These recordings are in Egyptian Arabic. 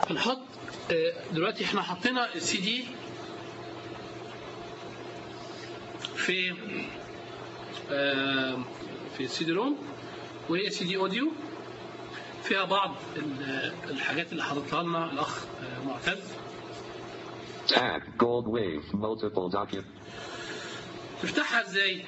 هنحط آه، دلوقتي احنا حطينا السي دي في آه، في السي دي روم وهي سي دي اوديو فيها بعض ال- الحاجات اللي حاططها لنا الاخ آه، معتز Tab. Gold wave. Multiple document. تفتحها ازاي؟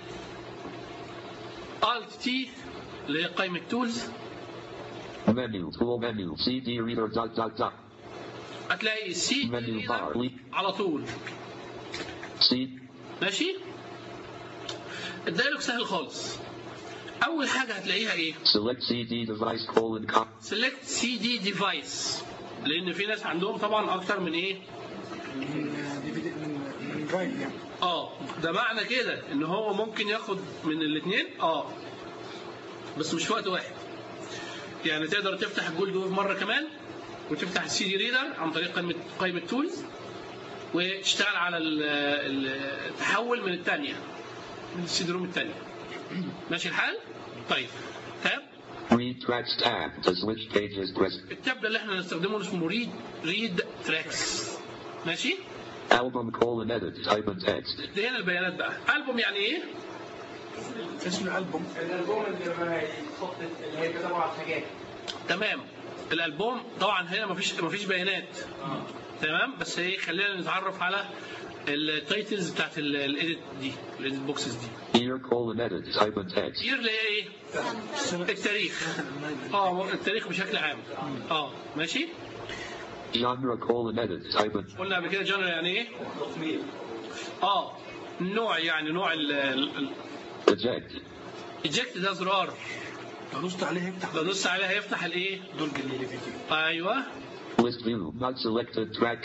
الت تي اللي هي قائمه تولز Menu. Tool menu. CD reader. Dot dot dot. هتلاقي السي Menu bar. على طول C. ماشي؟ الدايلوج سهل خالص اول حاجه هتلاقيها ايه؟ Select CD device colon com. سيلكت سي دي ديفايس لان في ناس عندهم طبعا اكتر من ايه؟ من دي في دي من من درايف يعني اه ده معنى كده ان هو ممكن ياخد من الاثنين اه بس مش في وقت واحد يعني تقدر تفتح الجولد ويف مره كمان وتفتح السي دي ريدر عن طريق قائمه قائمه تولز وتشتغل على ال- ال- التحول من الثانيه من السي دي روم الثانيه ماشي الحال؟ طيب تاب Read tracks tab. To switch pages press. التاب ده اللي احنا هنستخدمه اسمه ريد ريد تراكس ماشي؟ Album colon edit. Type in text. دي هنا البيانات بقى البوم يعني ايه؟ اسم الالبوم الالبوم اللي هيحط اللي هيبقى تبع الحاجات تمام الالبوم طبعا هنا مفيش مفيش بيانات تمام بس ايه خلينا نتعرف على التايتلز بتاعت الايديت دي الايديت بوكسز دي Year colon edit. Type in text. يير اللي هي ايه التاريخ اه التاريخ بشكل عام اه ماشي Genre colon edit. Type in. قلنا قبل كده جنرال يعني ايه اه النوع يعني نوع Eject. الجكت ده زرار لو دوست عليه يفتح لو دوست عليه هيفتح الايه دول اللي في دي ايوه List view. Not selected. Track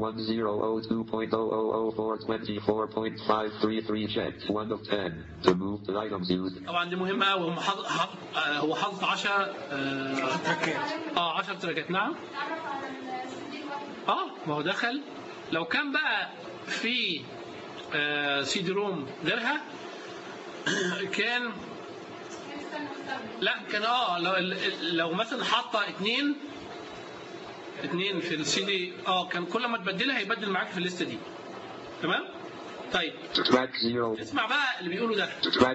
0102.00424.53 checked. 1 of 10. To move the items used. طبعا دي مهمه قوي هم حاطط حاطط- آه، هو حاطط 10 اه تراكات اه 10 تراكات نعم اه ما هو دخل لو كان بقى في آه سي دي روم غيرها كان لا كان اه لو, لو مثلا حاطه اثنين اثنين في السي دي اه كان كل ما تبدلها هيبدل معاك في الليسته دي تمام طيب Track 0. اسمع بقى اللي بيقوله ده Track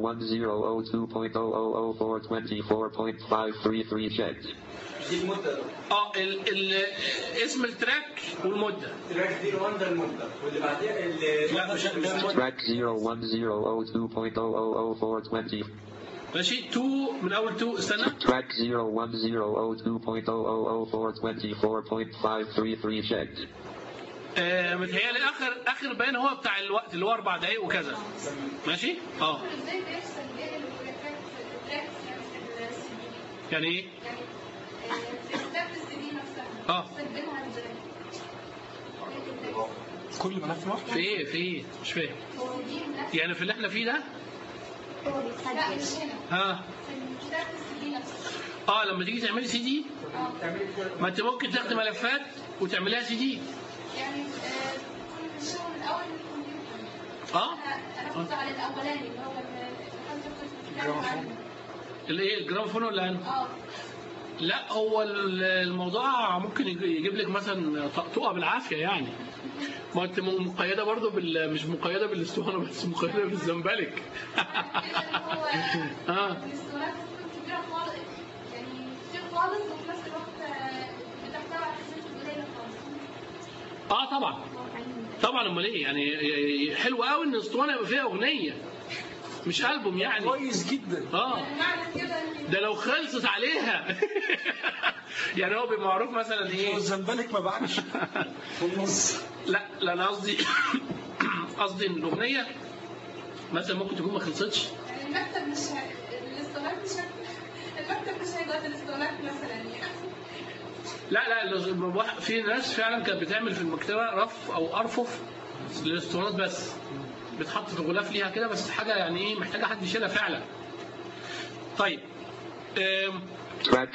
010002.00024.533 checked. دي المده اه ال ال اسم التراك والمده تراك دي 1 ده المده واللي بعديها اللي لا مش ده المده Track 010002.00420. ماشي 2 من اول 2 استنى Track 010002.00424.533 checked. آه متهيألي اخر اخر بيان هو بتاع الوقت اللي هو اربع دقايق وكذا ماشي اه ازاي بيحصل ايه التراكات التراكس يعني في السي دي يعني ايه يعني آه، في كتابة السي دي نفسها اه بستخدمها ازاي؟ كل ملف لوحده في ايه في ايه مش فاهم هو دي نفس يعني في اللي احنا فيه ده لا مش هنا ها في كتابة السي دي نفسها اه لما تيجي تعملي سي دي اه ما انت ممكن تاخدي ملفات وتعمليها سي دي يعني آه، كل الشغل الاول من الكمبيوتر اه انا أنا كنت على الاولاني اللي هو ال- اللي كنت بتكلم عنه الايه الجرامفون ولا أنا؟ اه لا هو ال- الموضوع ممكن يج- يجيب لك مثلا طقطقه بالعافيه يعني ما انت م- مقيده برضه بال مش مقيده بالاسطوانه بس مقيده بالزنبلك اه الاسطوانات بتكون كبيرة خالص يعني كتير خالص وفي نفس الوقت آه، بتحتوي على حاجات قليلة خالص اه طبعا طبعا امال ايه يعني حلو قوي ان الاسطوانه يبقى فيها اغنيه مش البوم يعني كويس جدا اه معنى كده ان ده لو خلصت عليها يعني هو بيبقى معروف مثلا ايه والزنبلك ما بعدش في النص لا لا انا قصدي قصدي ان الاغنيه مثلا ممكن تكون ما خلصتش يعني المكتب مش ه- الاسطوانات مش ه- المكتب مش هيبقى في الاسطوانات مثلا يعني لا لا الواحد- في ناس فعلا كانت بتعمل في المكتبه رف او ارفف للاسطوانات بس بتحط في غلاف ليها كده بس حاجه يعني ايه محتاجه حد يشيلها فعلا طيب أم، Track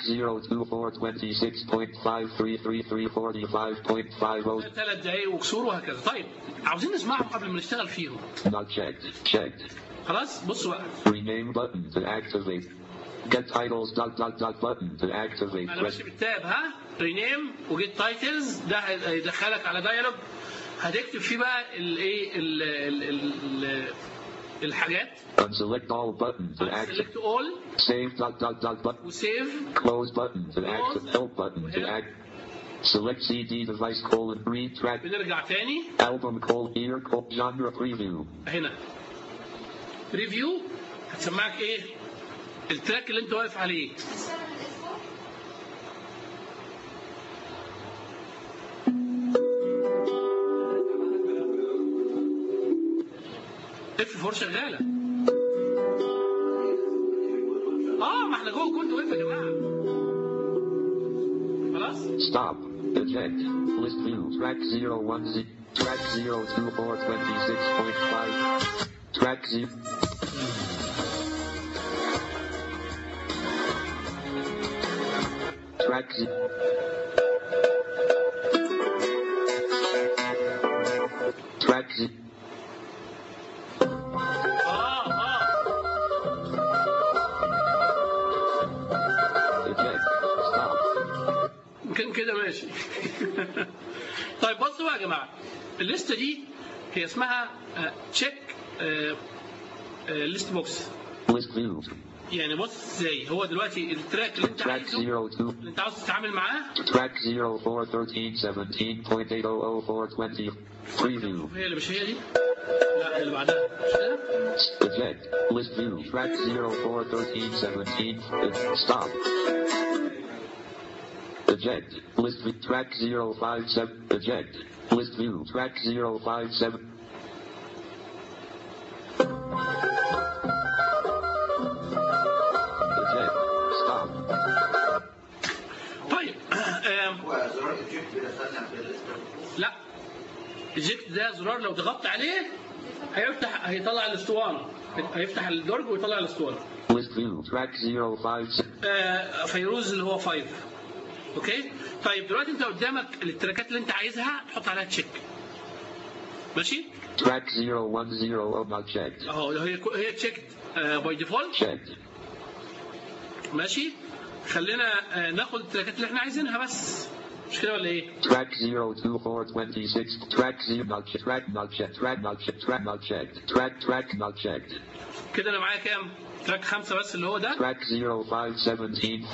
02426.53334.50. ثلاث دقايق وكسور وهكذا طيب عاوزين نسمعهم قبل ما نشتغل فيهم Not checked. Checked. خلاص بصوا بقى Rename button to activate. Get titles dot dot dot button to activate. انا Press ماشي بالتاب ها رينيم وجيت تايتلز ده هي- هيدخلك على دايلوج هتكتب فيه بقى الايه ال- ال- ال- ال- الحاجات unselect all button to activate. سيلكت اول Save dot dot dot button. وسيف Close button to Close. activate. Help button to Here. act. Select CD device colon read track بنرجع تاني album colon ear colon genre preview. هنا ريفيو هتسمعك ايه التراك اللي انت واقف عليه هشتغل الاسبوع اف 4 شغاله اه ما احنا جوه كنت واقف يا جماعه خلاص Stop. Eject. List view. Track 010. Track 024 26.5. Track 0. Track 0. Track 0. اه اه Eject. Stop. يمكن كده ماشي طيب بصوا بقى يا جماعه الليسته دي هي اسمها تشيك ليست بوكس List view. يعني بص ازاي هو دلوقتي التراك اللي انت Track عايزه 02. اللي انت عاوز تتعامل معاه Track 04 13 17.800420. Preview. هي اللي مش هي دي لا اللي بعدها مش كده Eject. List view. Track 04 13 17. Uh, Stop. Eject. List view. Track 057. Eject. List view. Track 057. Eject. Stop. طيب آم، وزرار الجيب بيدخلنا في الليسته لا الجيكت ده زرار لو ضغطت عليه هيفتح هيطلع الاسطوانه هيفتح الدرج ويطلع الاسطوانه List view. Track 056. آه، فيروز اللي هو 5 اوكي طيب دلوقتي انت قدامك التراكات اللي انت عايزها تحط عليها تشيك ماشي Track 010 not checked. اهو هي هي تشيك باي ديفولت Checked. ماشي خلينا آه، ناخد التراكات اللي احنا عايزينها بس مش كده ولا ايه Track 02426. Track 0 not checked. Track not checked. Track not checked. Track not checked. Track track not checked. كده انا معايا كام تراك خمسة بس اللي هو ده Track 0517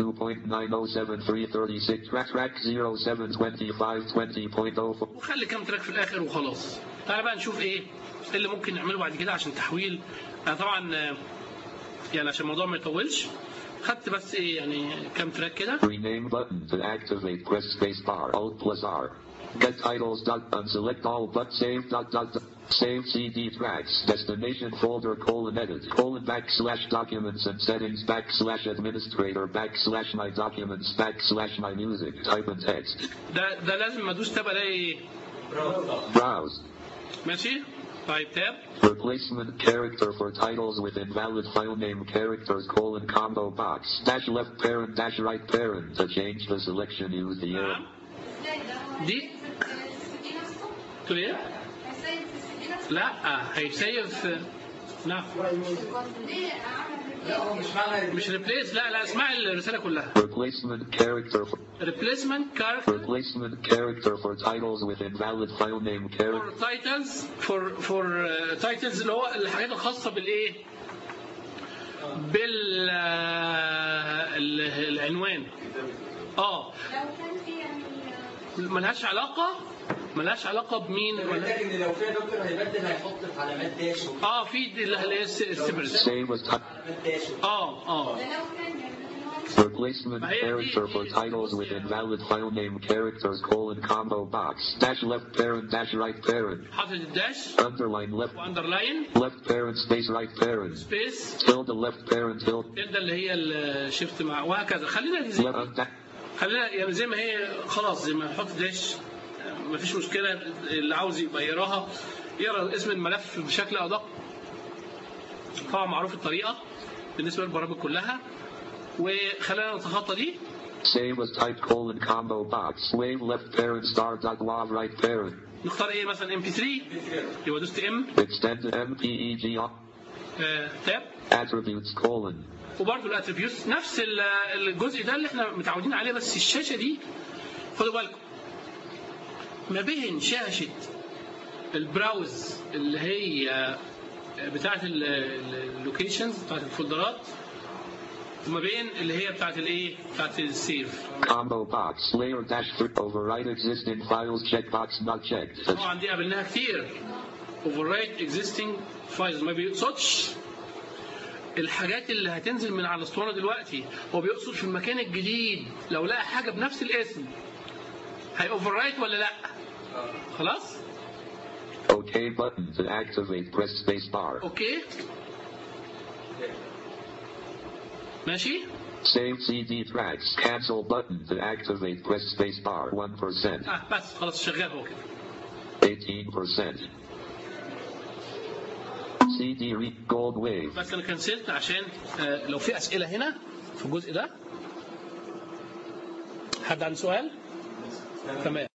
42.907336. Track track 0725 20.04. وخلي كام تراك في الاخر وخلاص تعالى بقى نشوف ايه اللي ممكن نعمله بعد كده عشان تحويل انا طبعا آه، يعني عشان الموضوع ما يطولش خدت بس ايه يعني كام تراك كده Rename button to activate. Press space bar. Alt plus R. Get titles dot unselect all but save dot dot dot. Save CD tracks. Destination folder colon edit colon backslash documents and settings backslash administrator backslash my documents backslash my music. Type in text. ده ده لازم ادوس تاب الاقي ايه Browse. ماشي طيب تاب Replacement character for titles with invalid file name characters colon combo box. Dash left parent dash right parent. To change the selection use the arrow. نعم ازاي ده هو دي؟ هيسيب في السي دي نفسه تقول ايه هيسيب في السي دي نفسه لا هيسيف نعم ليه اعمل لا هو مش معنى مش ريبليس لا لا اسمع الرساله كلها Replacement character for replacement character replacement character for titles with invalid file name for character. titles for for uh, titles اللي هو الحاجات الخاصه بالايه بال آه، ال- العنوان اه لو كان في يعني ملهاش علاقه ملهاش علاقه بمين محتاج ولا ان لو في دكتور هيبدل هيحط في علامات داش و- اه في دي اللي هي السيبرز Save as type. علامات داش و- اه اه ده لو كان يعني لكن هو مش Replacement ما هي دي- character for دي- titles with invalid file name characters colon combo box. Dash left parent dash right parent. حاطط الداش Underline left واندرلاين left parent space right parent. سبيس Tilde left parent tilde ده اللي هي الشيفت مع وهكذا خلينا دي زي left خلينا يعني زي ما هي خلاص زي ما نحط داش مفيش مشكله اللي عاوز يبقى يقراها يقرا اسم الملف بشكل ادق طبعا معروف الطريقه بالنسبه للبرامج كلها وخلينا نتخطى دي Save as type colon combo box. Wave left parent star dot wav right parent. نختار ايه مثلا ام بي 3 يبقى دوست ام Extended MPEG تاب attributes colon. وبرده الاتريبيوتس نفس ال- الجزء ده اللي احنا متعودين عليه بس الشاشه دي خدوا بالكم ما بين شاشه البراوز اللي هي بتاعه اللوكيشنز بتاعه الفولدرات وما بين اللي هي بتاعه الايه بتاعه السيف Combo box. Layer dash 3. Override existing files. Checkbox not checked. طبعا دي قابلناها كتير overwrite existing files ما بيقصدش الحاجات اللي هتنزل من على الاسطوانه دلوقتي هو بيقصد في المكان الجديد لو لقى حاجه بنفس الاسم هي overwrite ولا لا خلاص OK button to activate. Press space bar. اوكي ماشي Save CD tracks. Cancel button to activate. Press space bar. 1%. اه بس خلاص شغال هو كده 18%. CD read gold wave. بس انا كنسلت عشان آه، لو في اسئله هنا في الجزء ده حد عنده سؤال تمام